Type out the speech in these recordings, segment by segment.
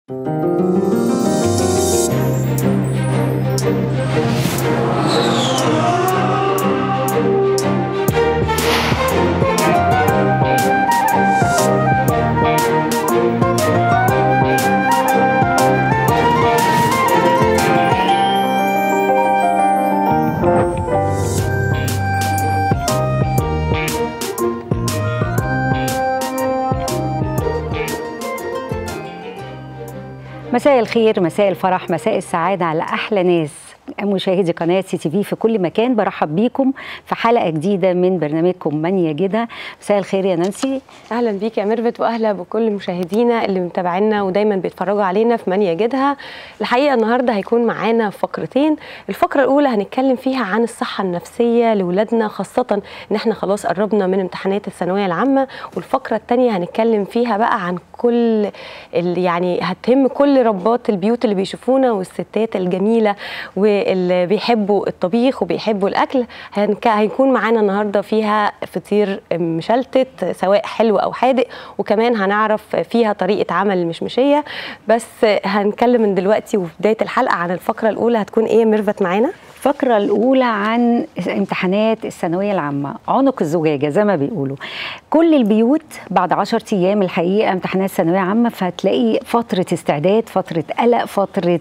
مساء الخير مساء الفرح مساء السعادة على أحلى ناس مشاهدي قناة سي تي في في كل مكان برحب بيكم في حلقة جديدة من برنامجكم من يجدها مساء الخير يا نانسي اهلا بيك يا ميرفت واهلا بكل مشاهدينا اللي متابعينا ودايما بيتفرجوا علينا في من يجدها الحقيقه النهارده هيكون معانا فقرتين الفقره الاولى هنتكلم فيها عن الصحه النفسيه لاولادنا خاصه ان احنا خلاص قربنا من امتحانات الثانويه العامه والفقره الثانيه هنتكلم فيها بقى عن كل اللي يعني هتهم كل ربات البيوت اللي بيشوفونا والستات الجميله واللي بيحبوا الطبيخ وبيحبوا الاكل هنك- هيكون معانا النهارده فيها فطير مشلتت سواء حلو او حادق وكمان هنعرف فيها طريقه عمل المشمشيه بس هنتكلم من دلوقتي وفي بدايه الحلقه عن الفقره الاولى هتكون ايه ميرفت معانا الفقرة الأولى عن امتحانات الثانوية العامة عنق الزجاجة زي ما بيقولوا كل البيوت بعد عشر أيام الحقيقة امتحانات ثانوية عامة فهتلاقي فترة استعداد فترة قلق فترة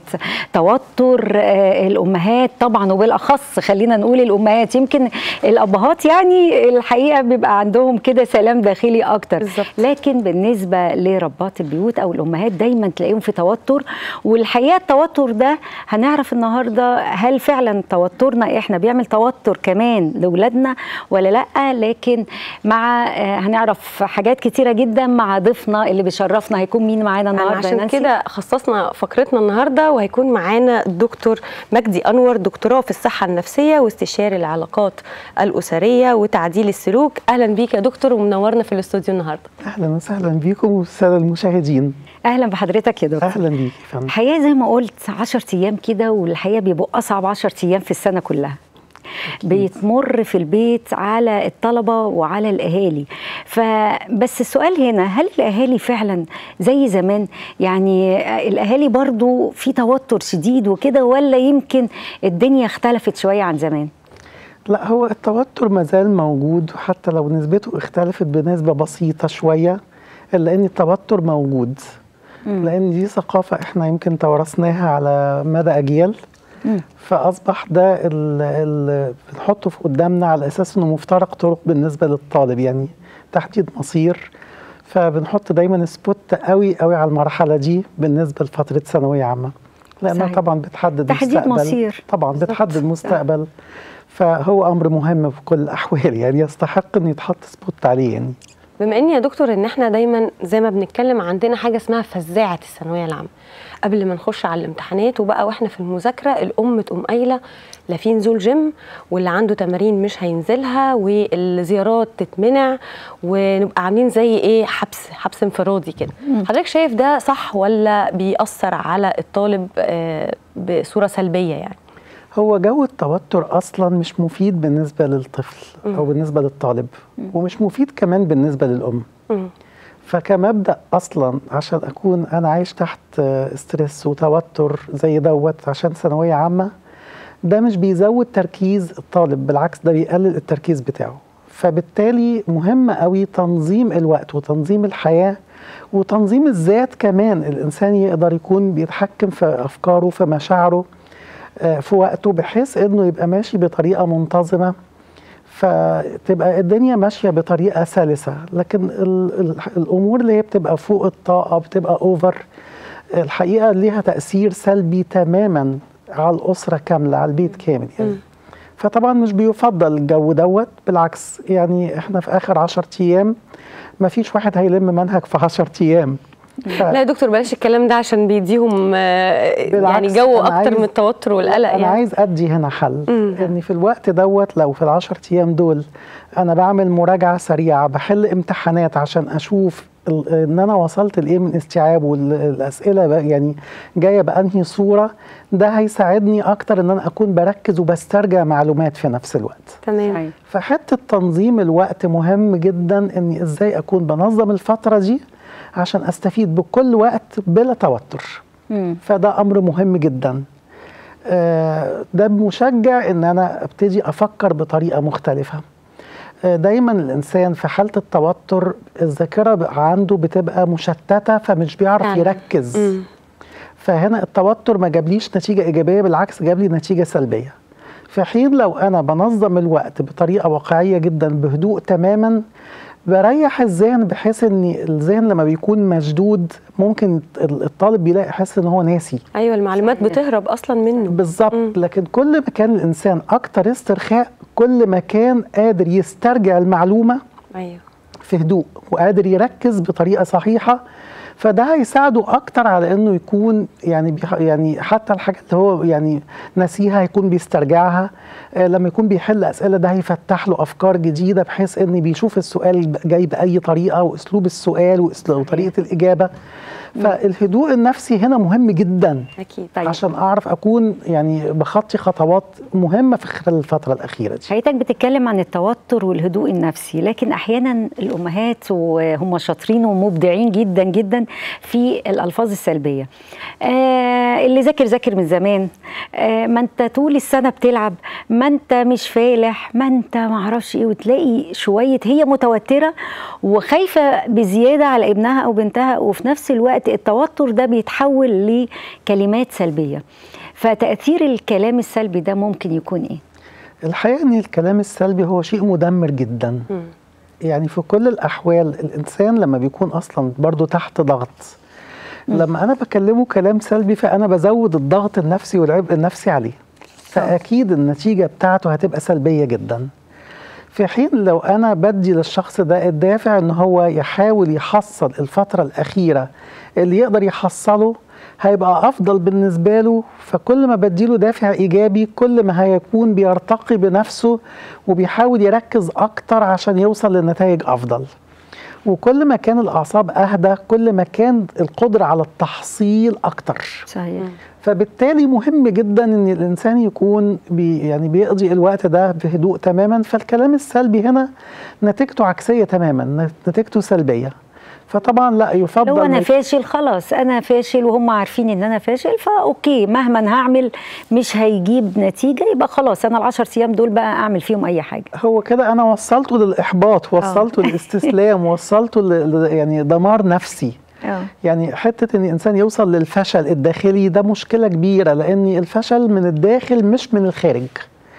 توتر آه، الأمهات طبعا وبالأخص خلينا نقول الأمهات يمكن الأبهات يعني الحقيقة بيبقى عندهم كده سلام داخلي أكتر بالظبط. لكن بالنسبة لربات البيوت أو الأمهات دايما تلاقيهم في توتر والحقيقة التوتر ده هنعرف النهاردة هل فعلا توترنا إحنا بيعمل توتر كمان لأولادنا ولا لأ لكن مع آه، هنعرف حاجات كتيرة جدا مع ضيفنا اللي بيشرفنا هيكون مين معانا أنا النهاردة يا عشان نانسي؟ كده خصصنا فقرتنا النهارده وهيكون معانا الدكتور مجدي انور دكتوراه في الصحه النفسيه واستشاري العلاقات الاسريه وتعديل السلوك اهلا بيك يا دكتور ومنورنا في الاستوديو النهارده اهلا وسهلا بيكم والساده المشاهدين أهلا بحضرتك يا دكتور اهلا بيك يا فندم الحقيقه زي ما قلت 10 ايام كده والحقيقه بيبقوا اصعب 10 ايام في السنه كلها بيتمر في البيت على الطلبه وعلى الاهالي فبس السؤال هنا هل الاهالي فعلا زي زمان يعني الاهالي برضو في توتر شديد وكده ولا يمكن الدنيا اختلفت شويه عن زمان لا هو التوتر مازال موجود حتى لو نسبته اختلفت بنسبه بسيطه شويه الا ان التوتر موجود لان دي ثقافه احنا يمكن تورثناها على مدى اجيال مم. فاصبح ده اللي بنحطه في قدامنا على اساس انه مفترق طرق بالنسبه للطالب يعني تحديد مصير فبنحط دايما سبوت قوي قوي على المرحله دي بالنسبه لفتره ثانويه عامه لانها صحيح. طبعا بتحدد تحديد مستقبل مصير. طبعا بالظبط. بتحدد مستقبل فهو امر مهم في كل الاحوال يعني يستحق ان يتحط سبوت عليه يعني بما ان يا دكتور ان احنا دايما زي ما بنتكلم عندنا حاجه اسمها فزاعه الثانويه العامه قبل ما نخش على الامتحانات وبقى واحنا في المذاكره الام تقوم قايله لا في نزول جيم واللي عنده تمارين مش هينزلها والزيارات تتمنع ونبقى عاملين زي ايه حبس حبس انفرادي كده حضرتك شايف ده صح ولا بيأثر على الطالب آه، بصوره سلبيه يعني هو جو التوتر اصلا مش مفيد بالنسبه للطفل او بالنسبه للطالب ومش مفيد كمان بالنسبه للام مم. فكمبدا اصلا عشان اكون انا عايش تحت آه، ستريس وتوتر زي دوت عشان ثانويه عامه ده مش بيزود تركيز الطالب بالعكس ده بيقلل التركيز بتاعه فبالتالي مهم قوي تنظيم الوقت وتنظيم الحياه وتنظيم الذات كمان الانسان يقدر يكون بيتحكم في افكاره في مشاعره آه، في وقته بحيث انه يبقى ماشي بطريقه منتظمه فتبقى الدنيا ماشيه بطريقه سلسه لكن ال ال الامور اللي هي بتبقى فوق الطاقه بتبقى اوفر الحقيقه ليها تاثير سلبي تماما على الاسره كامله على البيت كامل يعني مم. فطبعا مش بيفضل الجو دوت بالعكس يعني احنا في اخر 10 ايام ما فيش واحد هيلم منهج في 10 ايام ف- لا يا دكتور بلاش الكلام ده عشان بيديهم آه، يعني بالعكس، جو أنا اكتر عايز- من التوتر والقلق انا يعني عايز ادي هنا حل مم. ان في الوقت دوت لو في العشر ايام دول انا بعمل مراجعه سريعه بحل امتحانات عشان اشوف ال- ان انا وصلت لايه من استيعاب والاسئله بقى يعني جايه بانهي صوره ده هيساعدني اكتر ان انا اكون بركز وبسترجع معلومات في نفس الوقت تمام صحيح. فحته تنظيم الوقت مهم جدا اني ازاي اكون بنظم الفتره دي عشان استفيد بكل وقت بلا توتر مم. فده امر مهم جدا آه، ده مشجع ان انا ابتدي افكر بطريقه مختلفه آه، دايما الانسان في حاله التوتر الذاكره بقى عنده بتبقى مشتته فمش بيعرف فعلا. يركز مم. فهنا التوتر ما جابليش نتيجه ايجابيه بالعكس جاب لي نتيجه سلبيه في حين لو انا بنظم الوقت بطريقه واقعيه جدا بهدوء تماما بريح الذهن بحيث ان الذهن لما بيكون مشدود ممكن الطالب بيلاقي يحس ان هو ناسي ايوه المعلومات صحيح. بتهرب اصلا منه بالظبط مم. لكن كل ما كان الانسان اكتر استرخاء كل ما كان قادر يسترجع المعلومه ايوه في هدوء وقادر يركز بطريقه صحيحه فده هيساعده اكتر على انه يكون يعني بيح يعني حتى الحاجه اللي هو يعني ناسيها هيكون بيسترجعها آه لما يكون بيحل اسئله ده هيفتح له افكار جديده بحيث ان بيشوف السؤال جاي باي طريقه واسلوب السؤال وأسلوب- وطريقه الاجابه فالهدوء النفسي هنا مهم جدا اكيد طيب. عشان اعرف اكون يعني بخطي خطوات مهمه في خلال الفتره الاخيره دي حضرتك بتتكلم عن التوتر والهدوء النفسي لكن احيانا الامهات وهم شاطرين ومبدعين جدا جدا في الالفاظ السلبيه آه اللي ذاكر ذاكر من زمان آه ما انت طول السنه بتلعب ما انت مش فالح ما انت ما اعرفش ايه وتلاقي شويه هي متوتره وخايفه بزياده على ابنها او بنتها وفي نفس الوقت التوتر ده بيتحول لكلمات سلبيه فتاثير الكلام السلبي ده ممكن يكون ايه الحقيقه ان الكلام السلبي هو شيء مدمر جدا مم. يعني في كل الأحوال الإنسان لما بيكون أصلا برضو تحت ضغط لما أنا بكلمه كلام سلبي فأنا بزود الضغط النفسي والعبء النفسي عليه فأكيد النتيجة بتاعته هتبقى سلبية جدا في حين لو أنا بدي للشخص ده الدافع إن هو يحاول يحصل الفترة الأخيرة اللي يقدر يحصله هيبقى أفضل بالنسبة له فكل ما بديله دافع إيجابي كل ما هيكون بيرتقي بنفسه وبيحاول يركز أكتر عشان يوصل لنتائج أفضل وكل ما كان الأعصاب أهدى كل ما كان القدرة على التحصيل أكتر صحيح فبالتالي مهم جدا ان الانسان يكون بي يعني بيقضي الوقت ده بهدوء تماما فالكلام السلبي هنا نتيجته عكسيه تماما نتيجته سلبيه فطبعا لا يفضل لو انا ما- فاشل خلاص انا فاشل وهم عارفين ان انا فاشل فاوكي مهما هعمل مش هيجيب نتيجه يبقى خلاص انا العشر ايام دول بقى اعمل فيهم اي حاجه هو كده انا وصلته للاحباط وصلته للاستسلام وصلته ل- ل- يعني دمار نفسي اه يعني حته ان الانسان يوصل للفشل الداخلي ده مشكله كبيره لان الفشل من الداخل مش من الخارج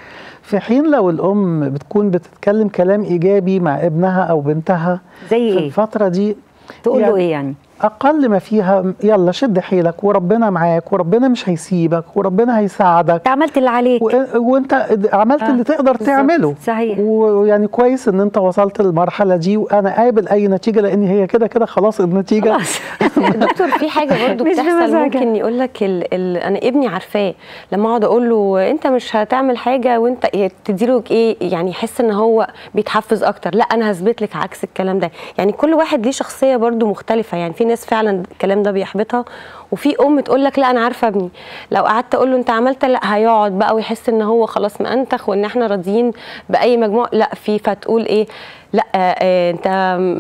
في حين لو الام بتكون بتتكلم كلام ايجابي مع ابنها او بنتها زي في ايه الفتره دي تقول له يعني ايه يعني اقل ما فيها يلا شد حيلك وربنا معاك وربنا مش هيسيبك وربنا هيساعدك انت عملت اللي عليك و... وانت عملت آه، اللي تقدر بالظبط، تعمله صحيح. ويعني كويس ان انت وصلت للمرحله دي وانا قابل اي نتيجه لان هي كده كده خلاص النتيجه خلاص دكتور في حاجه برضو مش بتحصل بمزاجك. ممكن يقول لك ال... ال... انا ابني عارفاه لما اقعد اقول له انت مش هتعمل حاجه وانت تديله ايه يعني يحس ان هو بيتحفز اكتر لا انا هثبت لك عكس الكلام ده يعني كل واحد ليه شخصيه برضو مختلفه يعني في ناس فعلا الكلام ده بيحبطها وفي ام تقول لك لا انا عارفه ابني لو قعدت اقول له انت عملت لا هيقعد بقى ويحس ان هو خلاص مأنتخ وان احنا راضيين باي مجموع لا في فتقول ايه لا آه آه، انت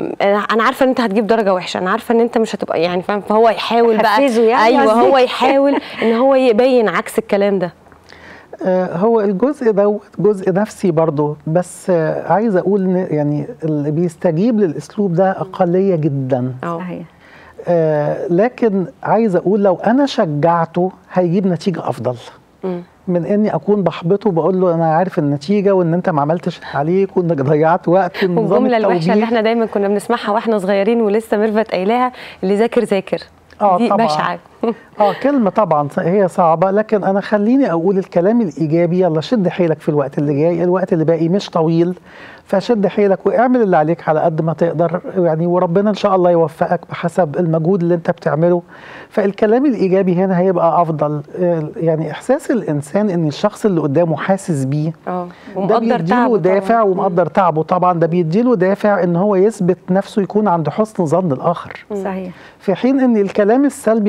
انا عارفه ان انت هتجيب درجه وحشه انا عارفه ان انت مش هتبقى يعني فاهم فهو يحاول بقى حفزه يعني ايوه قصدك؟ هو يحاول ان هو يبين عكس الكلام ده آه، هو الجزء دوت جزء نفسي برضه بس آه، عايز اقول إن يعني اللي بيستجيب للاسلوب ده اقليه جدا اه صحيح آه، لكن عايز اقول لو انا شجعته هيجيب نتيجه افضل مم. من اني اكون بحبطه بقول له انا عارف النتيجه وان انت ما عملتش اللي عليك وانك ضيعت وقت ونظام والجمله الوحشه اللي التوجيه احنا دايما كنا بنسمعها واحنا صغيرين ولسه ميرفت قايلاها اللي ذاكر ذاكر آه، دي طبعاً. بشعه اه كلمة طبعا هي صعبة لكن أنا خليني أقول الكلام الإيجابي يلا شد حيلك في الوقت اللي جاي الوقت اللي باقي مش طويل فشد حيلك واعمل اللي عليك على قد ما تقدر يعني وربنا إن شاء الله يوفقك بحسب المجهود اللي أنت بتعمله فالكلام الإيجابي هنا هيبقى أفضل آه، يعني إحساس الإنسان إن الشخص اللي قدامه حاسس بيه اه ده ومقدر بيديله تعبه دافع طبعاً. ومقدر تعبه طبعا ده بيديله دافع ان هو يثبت نفسه يكون عند حسن ظن الاخر صحيح في حين ان الكلام السلبي اصلا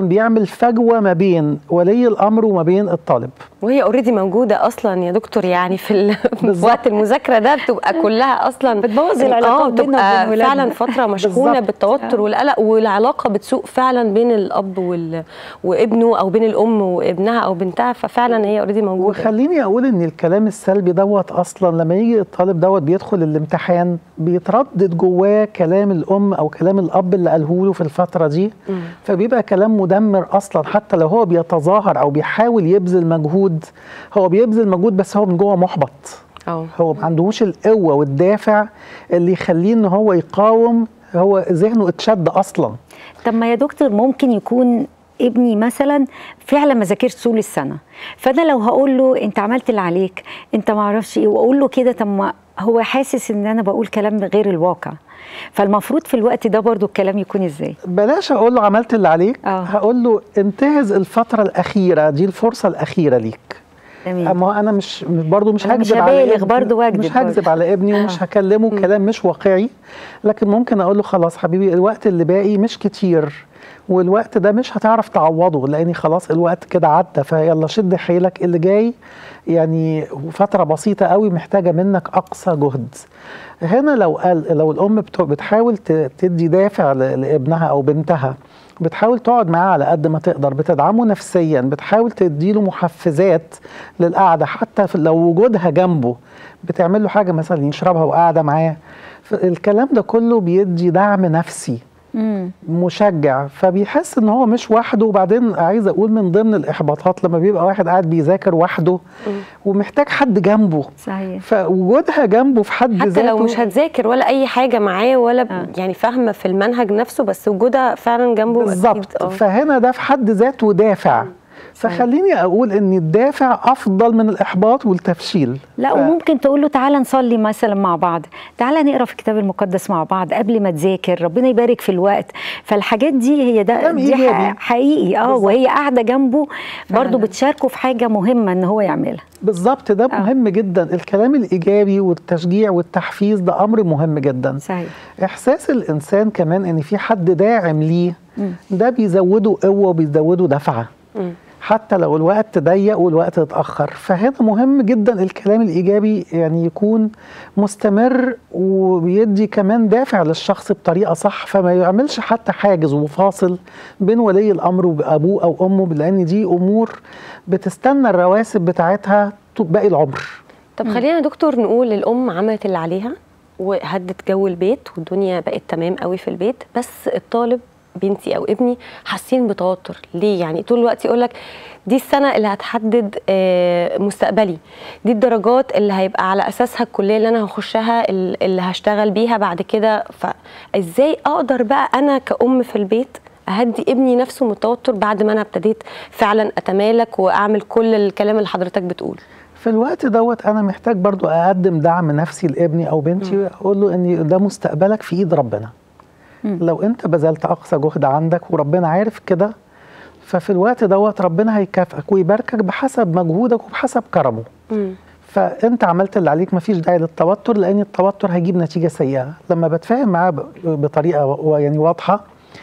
بيعمل فجوه ما بين ولي الامر وما بين الطالب وهي اوريدي موجوده اصلا يا دكتور يعني في, ال... في بالظبط. وقت المذاكره ده بتبقى كلها اصلا بتبوظ آه، العلاقات بيننا بتبقى وبين ولادنا. فعلا فتره مشحونه بالظبط. بالتوتر والقلق والعلاقه بتسوء فعلا بين الاب وال... وابنه او بين الام وابنها او بنتها ففعلا هي اوريدي موجوده وخليني اقول ان الكلام السلبي دوت اصلا لما يجي الطالب دوت بيدخل الامتحان بيتردد جواه كلام الام او كلام الاب اللي قاله له في الفتره دي مم. فبيبقى كلام مدمر اصلا حتى لو هو بيتظاهر او بيحاول يبذل مجهود هو بيبذل مجهود بس هو من جوه محبط اه هو ما عندهوش القوه والدافع اللي يخليه ان هو يقاوم هو ذهنه اتشد اصلا طب ما يا دكتور ممكن يكون ابني مثلا فعلا ما ذاكرش طول السنه فانا لو هقول له انت عملت اللي عليك انت ما اعرفش ايه واقول له كده طب ما هو حاسس ان انا بقول كلام غير الواقع فالمفروض في الوقت ده برضو الكلام يكون ازاي بلاش اقول له عملت اللي عليك آه. هقول له انتهز الفتره الاخيره دي الفرصه الاخيره ليك تمام اما انا مش مش- برضو مش أنا مش هكذب على هبالغ ابني برضو وأكذب مش هكذب برضو. على ابني ومش آه. هكلمه كلام مش واقعي لكن ممكن اقول له خلاص حبيبي الوقت اللي باقي مش كتير والوقت ده مش هتعرف تعوضه لاني خلاص الوقت كده عدى فيلا شد حيلك اللي جاي يعني فتره بسيطه قوي محتاجه منك اقصى جهد هنا لو قال لو الام بت- بتحاول ت- تدي دافع ل- لابنها او بنتها بتحاول تقعد معاه على قد ما تقدر بتدعمه نفسيا بتحاول تديله محفزات للقعده حتى في- لو وجودها جنبه بتعمل له حاجه مثلا يشربها وقاعده معاه الكلام ده كله بيدي دعم نفسي مم. مشجع فبيحس ان هو مش وحده وبعدين عايز اقول من ضمن الاحباطات لما بيبقى واحد قاعد بيذاكر وحده ومحتاج حد جنبه صحيح فوجودها جنبه في حد حتى ذاته لو مش هتذاكر ولا اي حاجه معاه ولا ب- آه. يعني فاهمه في المنهج نفسه بس وجودها فعلا جنبه أكيد. بالظبط آه. فهنا ده في حد ذاته دافع فخليني اقول ان الدافع افضل من الاحباط والتفشيل لا ف- وممكن تقول له تعالى نصلي مثلا مع بعض تعالى نقرا في الكتاب المقدس مع بعض قبل ما تذاكر ربنا يبارك في الوقت فالحاجات دي هي ده كلام دي إيجابي. ح- حقيقي اه بالظبط. وهي قاعده جنبه برضه فعلاً. بتشاركه في حاجه مهمه ان هو يعملها بالظبط ده آه. مهم جدا الكلام الايجابي والتشجيع والتحفيز ده امر مهم جدا صحيح احساس الانسان كمان ان في حد داعم ليه مم. ده بيزوده قوه وبيزوده دفعه مم. حتى لو الوقت ضيق والوقت اتاخر فهنا مهم جدا الكلام الايجابي يعني يكون مستمر وبيدي كمان دافع للشخص بطريقه صح فما يعملش حتى حاجز وفاصل بين ولي الامر وابوه او امه لان دي امور بتستنى الرواسب بتاعتها طول باقي العمر طب خلينا يا دكتور نقول الام عملت اللي عليها وهدت جو البيت والدنيا بقت تمام قوي في البيت بس الطالب بنتي او ابني حاسين بتوتر ليه يعني طول الوقت يقول لك دي السنه اللي هتحدد آه، مستقبلي دي الدرجات اللي هيبقى على اساسها الكليه اللي انا هخشها ال- اللي هشتغل بيها بعد كده فازاي اقدر بقى انا كأم في البيت اهدي ابني نفسه من التوتر بعد ما انا ابتديت فعلا اتمالك واعمل كل الكلام اللي حضرتك بتقول في الوقت دوت انا محتاج برضو اقدم دعم نفسي لابني او بنتي اقول له ان ده مستقبلك في ايد ربنا مم. لو انت بذلت اقصى جهد عندك وربنا عارف كده ففي الوقت دوت ربنا هيكافئك ويباركك بحسب مجهودك وبحسب كرمه مم. فانت عملت اللي عليك مفيش داعي للتوتر لان التوتر هيجيب نتيجه سيئه لما بتفاهم معاه ب- بطريقه و- يعني واضحه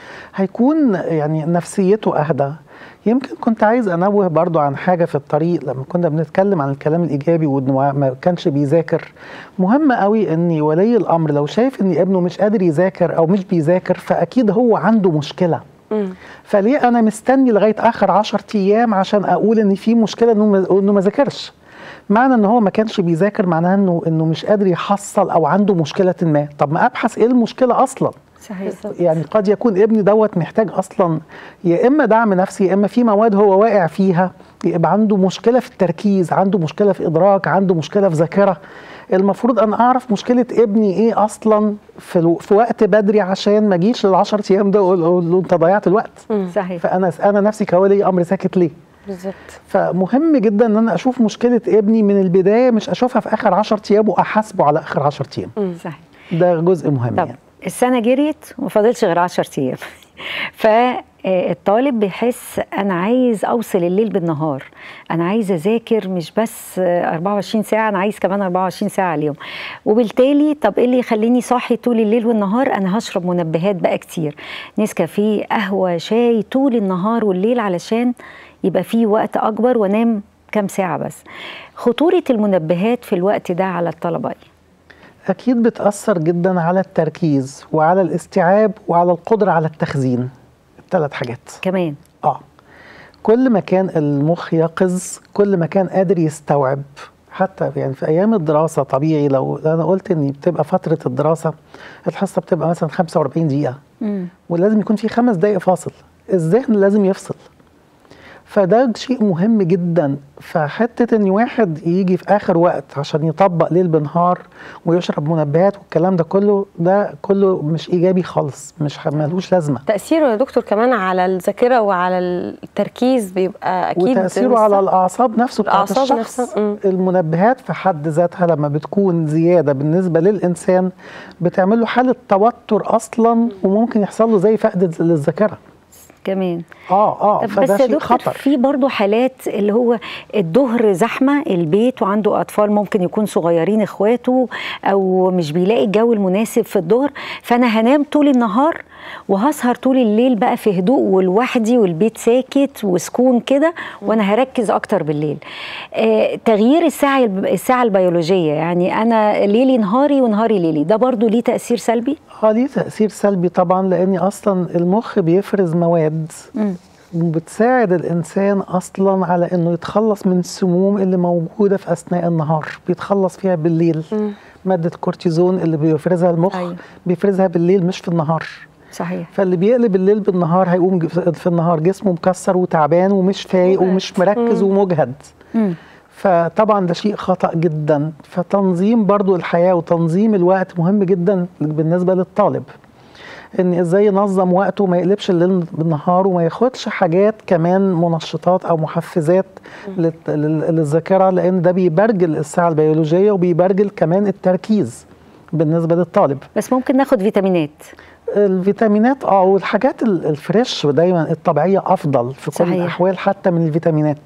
هيكون يعني نفسيته اهدى يمكن كنت عايز انوه برضو عن حاجه في الطريق لما كنا بنتكلم عن الكلام الايجابي وانه ما كانش بيذاكر مهم قوي ان ولي الامر لو شايف ان ابنه مش قادر يذاكر او مش بيذاكر فاكيد هو عنده مشكله مم. فليه انا مستني لغايه اخر 10 ايام عشان اقول ان في مشكله انه ما- انه ما ذاكرش معنى ان هو ما كانش بيذاكر معناه انه انه مش قادر يحصل او عنده مشكله ما طب ما ابحث ايه المشكله اصلا صحيح بالظبط. يعني قد يكون ابني دوت محتاج اصلا يا اما دعم نفسي يا اما في مواد هو واقع فيها يبقى عنده مشكله في التركيز عنده مشكله في ادراك عنده مشكله في ذاكره المفروض ان اعرف مشكله ابني ايه اصلا في, الو... في وقت بدري عشان ما اجيش للعشر ايام ده واقول أقول له انت ضيعت الوقت مم. صحيح فانا انا نفسي كولي امر ساكت ليه بالظبط فمهم جدا ان انا اشوف مشكله ابني من البدايه مش اشوفها في اخر 10 ايام واحاسبه على اخر 10 ايام مم. صحيح ده جزء مهم طب يعني السنه جريت وما فاضلش غير 10 ايام فالطالب بيحس انا عايز اوصل الليل بالنهار انا عايز اذاكر مش بس 24 ساعه انا عايز كمان 24 ساعه اليوم وبالتالي طب ايه اللي يخليني صاحي طول الليل والنهار انا هشرب منبهات بقى كتير نسكافيه قهوه شاي طول النهار والليل علشان يبقى فيه وقت اكبر وانام كام ساعه بس خطوره المنبهات في الوقت ده على الطلبه ايه اكيد بتاثر جدا على التركيز وعلى الاستيعاب وعلى القدره على التخزين الثلاث حاجات كمان اه كل ما كان المخ يقظ كل ما كان قادر يستوعب حتى يعني في ايام الدراسه طبيعي لو انا قلت ان بتبقى فتره الدراسه الحصه بتبقى مثلا 45 دقيقه مم. ولازم يكون في خمس دقائق فاصل الذهن لازم يفصل فده شيء مهم جدا فحته ان واحد يجي في اخر وقت عشان يطبق ليل بنهار ويشرب منبهات والكلام ده كله ده كله مش ايجابي خالص مش ملوش لازمه تاثيره يا دكتور كمان على الذاكره وعلى التركيز بيبقى اكيد وتاثيره مش على صح. الاعصاب نفسه بتاعت الأعصاب الشخص نفسها، مم. المنبهات في حد ذاتها لما بتكون زياده بالنسبه للانسان بتعمل له حاله توتر اصلا وممكن يحصل له زي فقد للذاكره كمان اه اه طب فده بس يا شيء دكتور خطر في برضه حالات اللي هو الظهر زحمه البيت وعنده اطفال ممكن يكون صغيرين اخواته او مش بيلاقي الجو المناسب في الظهر فانا هنام طول النهار وهسهر طول الليل بقى في هدوء ولوحدي والبيت ساكت وسكون كده وانا هركز اكتر بالليل آه تغيير الساعه الساعه البيولوجيه يعني انا ليلي نهاري ونهاري ليلي ده برضه ليه تاثير سلبي اه ليه تاثير سلبي طبعا لان اصلا المخ بيفرز مواد مم. بتساعد الانسان اصلا على انه يتخلص من السموم اللي موجوده في اثناء النهار بيتخلص فيها بالليل مم. ماده كورتيزون اللي بيفرزها المخ أيوة. بيفرزها بالليل مش في النهار صحيح فاللي بيقلب الليل بالنهار هيقوم ج- في النهار جسمه مكسر وتعبان ومش فايق مجهد. ومش مركز مم. ومجهد مم. فطبعا ده شيء خطأ جدا فتنظيم برضو الحياة وتنظيم الوقت مهم جدا بالنسبة للطالب ان ازاي ينظم وقته ما يقلبش الليل بالنهار وما ياخدش حاجات كمان منشطات او محفزات للت- لل- للذاكرة لان ده بيبرجل الساعة البيولوجية وبيبرجل كمان التركيز بالنسبة للطالب بس ممكن ناخد فيتامينات الفيتامينات اه والحاجات ال- الفريش دايما الطبيعيه افضل في كل صحيح. الاحوال حتى من الفيتامينات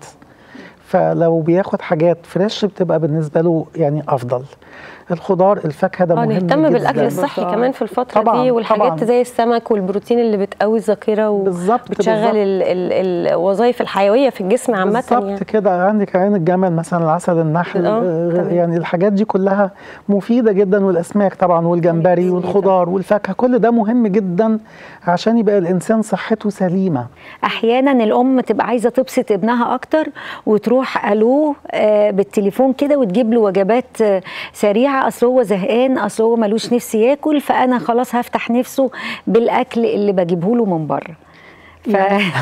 فلو بياخد حاجات فريش بتبقى بالنسبه له يعني افضل الخضار الفاكهه ده اه مهم نهتم جدا بالاكل الصحي آه. كمان في الفتره طبعاً، دي والحاجات طبعاً. زي السمك والبروتين اللي بتقوي الذاكره بالظبط، وبتشغل بالظبط. ال- ال- الوظائف الحيويه في الجسم عامه بالظبط يعني كده عندك عين الجمل مثلا العسل النحل آه، آه، تمام. يعني الحاجات دي كلها مفيده جدا والاسماك طبعا والجمبري مفيدة. والخضار والفاكهه كل ده مهم جدا عشان يبقى الانسان صحته سليمه احيانا الام تبقى عايزه تبسط ابنها اكتر وتروح الو آه، بالتليفون كده وتجيب له وجبات آه، سريعه اصل هو زهقان اصل هو ملوش نفس ياكل فانا خلاص هفتح نفسه بالاكل اللي بجيبه له من بره ف...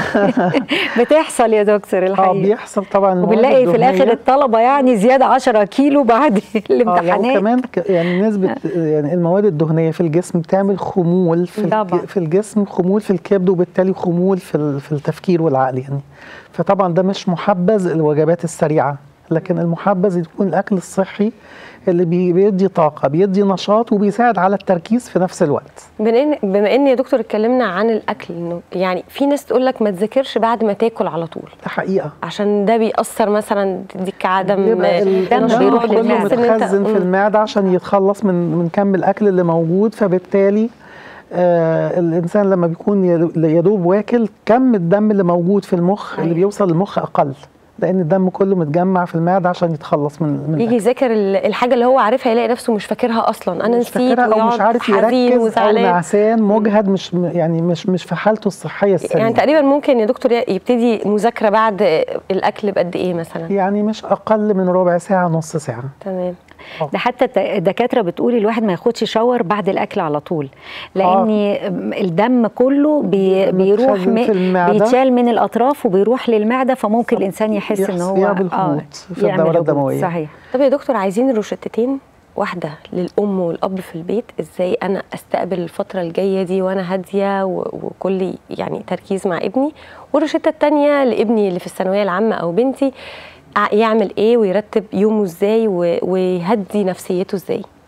بتحصل يا دكتور اه الحقيقه بيحصل طبعا المواد وبنلاقي في الاخر الدهنية. الطلبه يعني زياده 10 كيلو بعد اه لو الامتحانات كمان ك- يعني نسبة يعني المواد الدهنية في الجسم بتعمل خمول في طبعا. الج- في الجسم خمول في الكبد وبالتالي خمول في ال- في التفكير والعقل يعني فطبعا ده مش محبذ الوجبات السريعة لكن المحبذ يكون الأكل الصحي اللي بي- بيدي طاقة بيدي نشاط وبيساعد على التركيز في نفس الوقت بما ان بما ان يا دكتور اتكلمنا عن الاكل انه يعني في ناس تقول لك ما تذاكرش بعد ما تاكل على طول ده حقيقة عشان ده بيأثر مثلا تديك عدم بيبقى الدم النشاط بيروح كله للمعدة. إن أنت- متخزن في مم. المعدة عشان يتخلص من من كم الأكل اللي موجود فبالتالي آه الإنسان لما بيكون يدو- يدوب واكل كم الدم اللي موجود في المخ اللي أيوة. بيوصل للمخ أقل لأن الدم كله متجمع في المعدة عشان يتخلص من من يجي الأكل. يذاكر ال- الحاجه اللي هو عارفها يلاقي نفسه مش فاكرها اصلا انا مش نسيت فاكرها أو مش ويقعد عارف حزين يركز أو وزعلان نعسان مجهد مش م- يعني مش مش في حالته الصحية السليمة يعني تقريبا ممكن يا دكتور يبتدي مذاكره بعد الاكل بقد ايه مثلا يعني مش أقل من ربع ساعة نص ساعة تمام ده حتى الت- الدكاتره بتقول الواحد ما ياخدش شاور بعد الاكل على طول لان الدم كله بي بيروح متخزن م- في المعدة. بيتشال من الاطراف وبيروح للمعده فممكن الانسان يحس ان هو يعمل هبوط في يعمل الدورة هبوط. الدموية. صحيح طب يا دكتور عايزين روشتتين واحدة للأم والأب في البيت إزاي أنا أستقبل الفترة الجاية دي وأنا هادية و- وكل يعني تركيز مع ابني والروشتة التانية لابني اللي في الثانوية العامة أو بنتي ع- يعمل إيه ويرتب يومه إزاي و- ويهدي نفسيته إزاي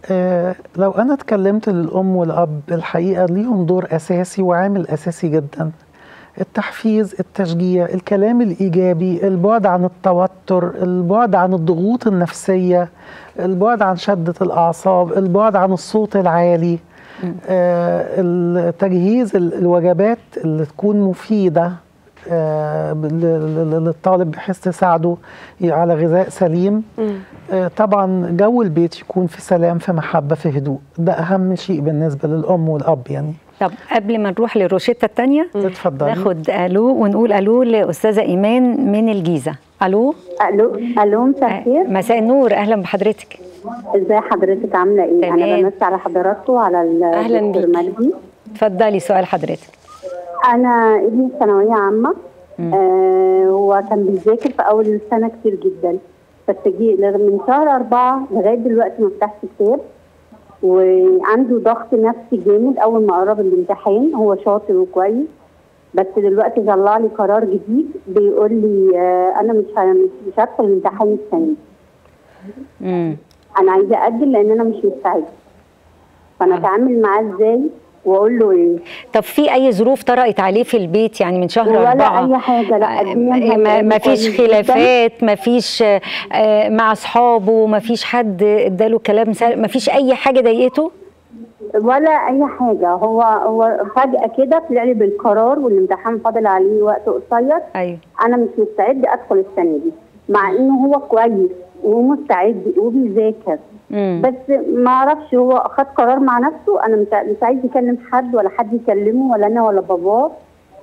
آه، لو انا اتكلمت للام والاب الحقيقه ليهم دور اساسي وعامل اساسي جدا التحفيز التشجيع الكلام الايجابي البعد عن التوتر البعد عن الضغوط النفسيه البعد عن شده الاعصاب البعد عن الصوت العالي آه، التجهيز ال- الوجبات اللي تكون مفيده آه، ل- ل- للطالب بحيث تساعده على غذاء سليم آه، طبعا جو البيت يكون في سلام في محبه في هدوء ده اهم شيء بالنسبه للام والاب يعني طب قبل ما نروح للروشته الثانيه اتفضلي ناخد الو ونقول الو لاستاذه ايمان من الجيزه الو الو الو مساء الخير مساء النور اهلا بحضرتك ازي حضرتك عامله ايه تمام. انا بمسي على حضراتكم على ال- أهلاً الدكتور بيكي. مجدي اتفضلي سؤال حضرتك انا ابني في ثانويه عامه آه هو كان بيذاكر في اول السنه كتير جدا بس جه لغ- من شهر أربعة لغاية دلوقتي ما فتحش كتاب وعنده ضغط نفسي جامد أول ما قرب الامتحان هو شاطر وكويس بس دلوقتي طلع لي قرار جديد بيقول لي آه أنا مش ه- مش مش هدخل الامتحان السنة دي امم انا عايزه اجل لان انا مش مستعده فانا اتعامل معاه ازاي واقول له ايه طب في اي ظروف طرأت عليه في البيت يعني من شهر ولا أربعة أي حاجة، لا، آه، الدنيا ما, كانت ما فيش كويس جداً. خلافات ما فيش آه، مع أصحابه ما فيش حد اداله كلام سل... ما فيش أي حاجة ضايقته ولا اي حاجه هو هو فجاه كده طلع لي بالقرار والامتحان فاضل عليه وقت قصير أيوه انا مش مستعد ادخل السنه دي مع انه هو كويس ومستعد وبيذاكر امم بس ما اعرفش هو خد قرار مع نفسه انا مش مش عايز يكلم حد ولا حد يكلمه ولا انا ولا باباه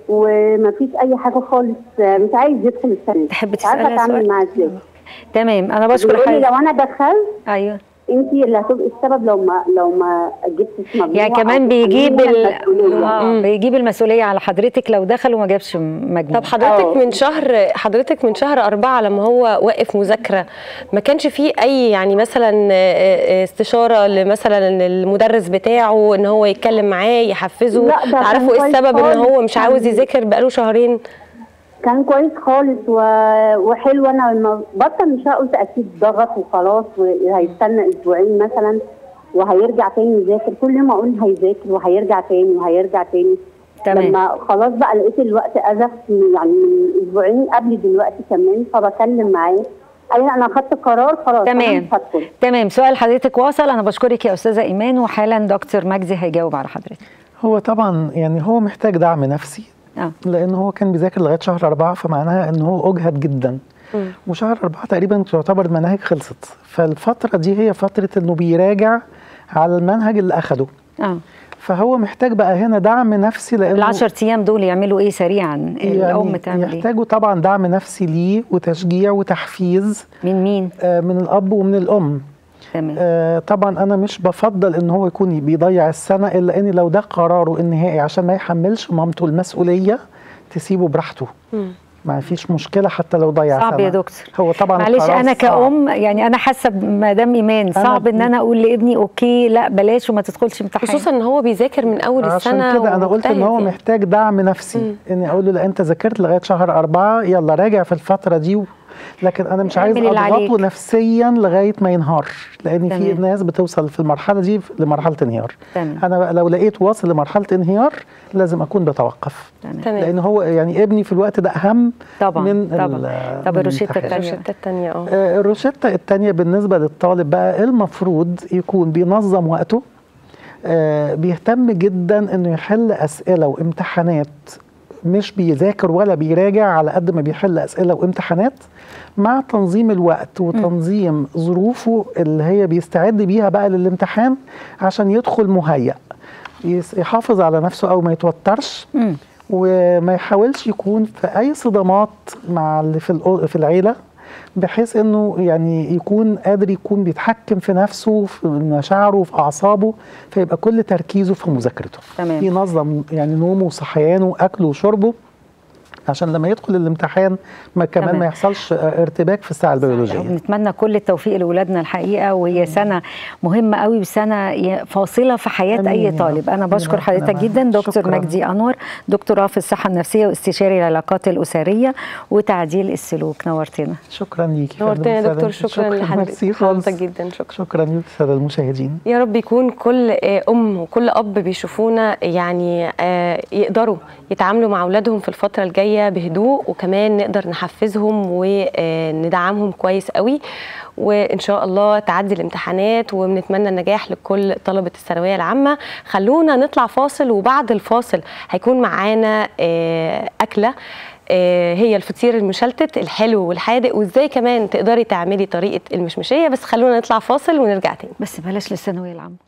وما فيش اي حاجه خالص مش عايز يدخل السنه دي تحب مش عارفه تسألها اتعامل سؤال؟ معاه ازاي تمام أنا بشكر بيقول لي حضرتك لو انا دخلت أيوه انت اللي هتبقي السبب لو ما لو ما جبتش مجموع يعني أو كمان بيجيب تحمليني ال... المسؤولية. آه بيجيب المسؤولية على حضرتك لو دخل وما جابش مجموع طب حضرتك آه. من شهر حضرتك من شهر أربعة لما هو واقف مذاكرة ما كانش فيه أي يعني مثلا آه، آه، استشارة لمثلا المدرس بتاعه إن هو يتكلم معاه يحفزه لا، ده كان تعرفوا إيه كويس السبب إن خالص. هو مش عاوز كان- يذاكر بقاله شهرين كان كويس خالص و... وحلو انا لما بطل مش هقول اكيد ضغط وخلاص وهيستنى اسبوعين مثلا وهيرجع تاني يذاكر كل يوم اقول هيذاكر وهيرجع تاني وهيرجع تاني تمام. لما خلاص بقى لقيت الوقت ازف يعني من اسبوعين قبل دلوقتي كمان فبكلم معاه قال لي انا اخدت قرار خلاص أنا تمام مش هدخل تمام سؤال حضرتك وصل أنا بشكرك يا أستاذة إيمان وحالا دكتور مجدي هيجاوب على حضرتك هو طبعا يعني هو محتاج دعم نفسي اه لان هو كان بيذاكر لغايه شهر أربعة فمعناها ان هو اجهد جدا وشهر أربعة تقريبا تعتبر المناهج خلصت فالفتره دي هي فتره انه بيراجع على المنهج اللي اخده اه فهو محتاج بقى هنا دعم نفسي لانه العشر ايام دول يعملوا ايه سريعا الام تعمل ايه يحتاجوا طبعا دعم نفسي ليه وتشجيع وتحفيز من مين آه، من الاب ومن الام تمام آه، طبعا انا مش بفضل ان هو يكون بيضيع السنه الا ان لو ده قراره النهائي عشان ما يحملش مامته المسؤوليه تسيبه براحته ما فيش مشكله حتى لو ضيع صعب سنه يا دكتور. هو طبعا معلش قرار انا صعب. كأم يعني انا حاسه بمدام ايمان صعب ان انا اقول لابني اوكي لا بلاش وما تدخلش امتحان خصوصا ان هو بيذاكر من اول السنه عشان كده انا قلت ان هو ومجتهد يعني. محتاج دعم نفسي اني اقول له لا انت ذاكرت لغايه شهر أربعة يلا راجع في الفتره دي و... لكن انا مش عايز اعمل اللي اضغطه عليك. نفسيا لغايه ما ينهار لان في تمام. ناس بتوصل في المرحله دي لمرحله انهيار تمام. انا بقى لو لقيت واصل لمرحله انهيار لازم اكون بتوقف تمام. تمام لان هو يعني ابني في الوقت ده اهم طبعا من طبعا ال- طب من الروشته الامتحان. الثانيه الروشته الثانيه اه آه، الروشتة التانية بالنسبة للطالب بقى المفروض يكون بينظم وقته آه، بيهتم جدا انه يحل اسئلة وامتحانات مش بيذاكر ولا بيراجع على قد ما بيحل اسئلة وامتحانات مع تنظيم الوقت وتنظيم ظروفه اللي هي بيستعد بيها بقى للامتحان عشان يدخل مهيأ يس- يحافظ على نفسه او ما يتوترش مم. وما يحاولش يكون في اي صدامات مع اللي في الأو- في العيله بحيث انه يعني يكون قادر يكون بيتحكم في نفسه في مشاعره في اعصابه فيبقى كل تركيزه في مذاكرته تمام. ينظم يعني نومه وصحيانه واكله وشربه عشان لما يدخل الامتحان ما كمان تمام. ما يحصلش آه، ارتباك في الساعه البيولوجيه بنتمنى كل التوفيق لاولادنا الحقيقه وهي سنه مهمه قوي وسنه ي- فاصله في حياه آمين اي يا رب. طالب انا آمين بشكر ربنا حضرتك معاك. جدا دكتور شكراً. مجدي انور دكتوراه في الصحه النفسيه واستشاري العلاقات الاسريه وتعديل السلوك نورتنا شكرا ليكي نورتنا يا فندم دكتور سلام. شكرا ميرسي لحضرتك خالص. حضرتك جدا شكرا شكرا ليك الساده المشاهدين يا رب يكون كل آه، ام وكل اب بيشوفونا يعني آه، يقدروا يتعاملوا مع اولادهم في الفتره الجايه بهدوء وكمان نقدر نحفزهم وندعمهم كويس قوي وان شاء الله تعدي الامتحانات وبنتمنى النجاح لكل طلبه الثانويه العامه خلونا نطلع فاصل وبعد الفاصل هيكون معانا آه، اكله آه، هي الفطير المشلتت الحلو والحادق وازاي كمان تقدري تعملي طريقه المشمشيه بس خلونا نطلع فاصل ونرجع تاني بس بلاش للثانويه العامه